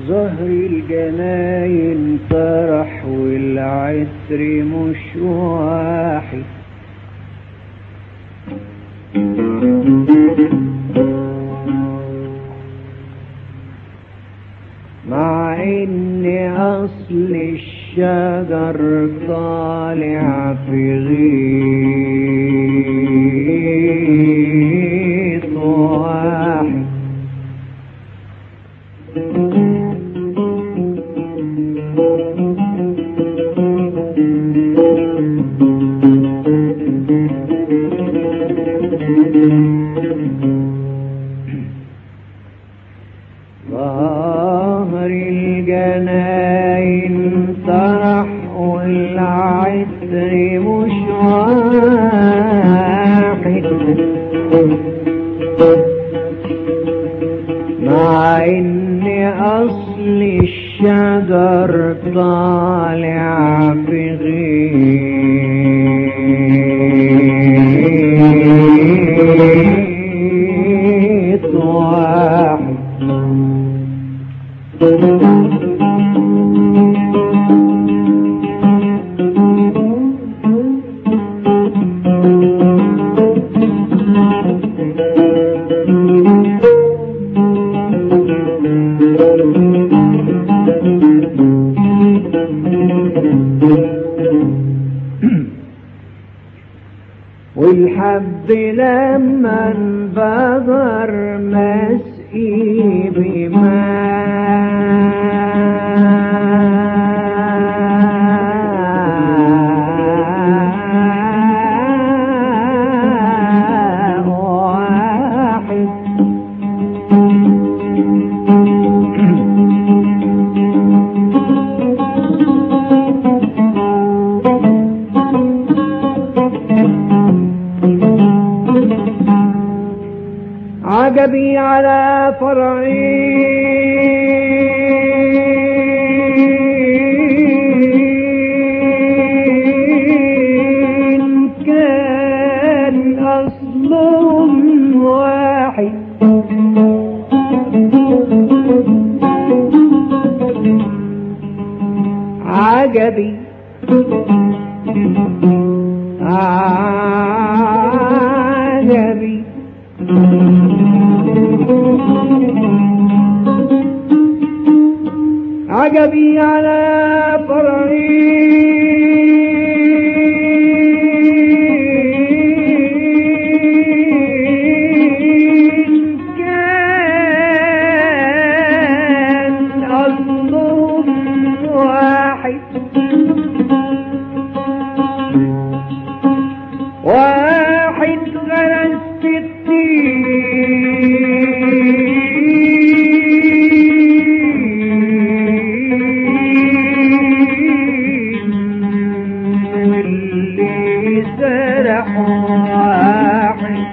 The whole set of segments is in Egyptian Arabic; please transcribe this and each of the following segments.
زهر الجناين فرح والعطر مش واحد مع ان اصل الشجر طالع في غيط واحد ظهر الجناين طرح والعطر مش واحد مع ان اصل الشجر طالع في غيط واحد والحب لما انبذر مسقي بماء واحد عجبي على فرعين كان أصلهم واحد عجبي عجبي عجبي على فرعين كان أصلهم واحد واحد غرس التين واللي سرح واحد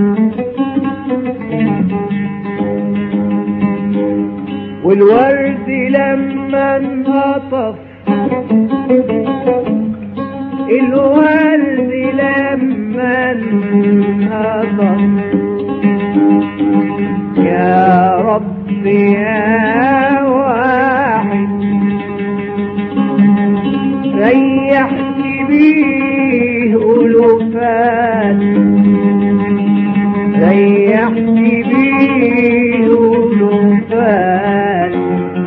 والورد لما انقطف الورد لما انهضم يا رب يا واحد ريحت بيه ألوفات ريحت بيه ألوفات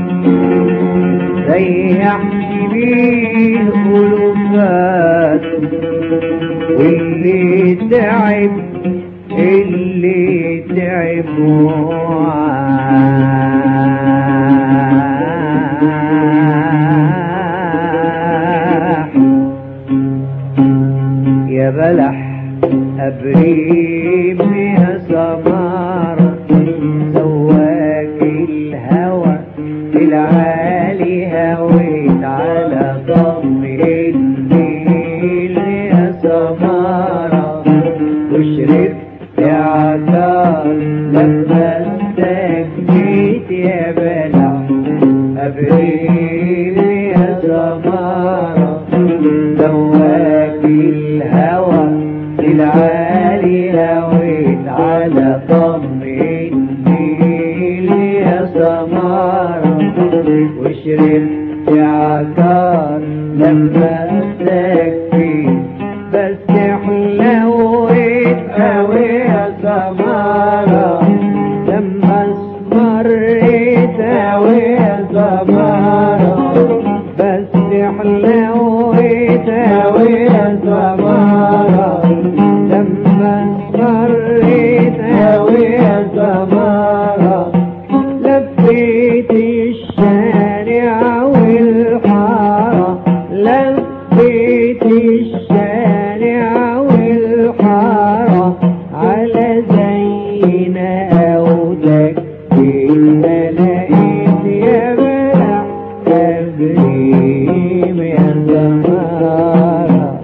ريحت بيه ألوفات واللي تعب اللي تعب وعاح يا بلح أبريم يا سمارة سواك الهوى العالي هويت على ضم النيل يا سمارة وشربت عطار لما استجيت يا بلح أبريم يا سمارة سواك الهوى العالي هويت على ضم النيل يا سمارة شربت عكار لما تكفي بس حلوت قوي يا سمارة لما اسمريت قوي يا سمارة بس حلوت قوي يا سمارة لما اسمريت قوي يا سمارة لفيت الشارع والحارة لفيت الشارع والحارة على زينا أو ما لقيت يا بلع تبريم يا زمارة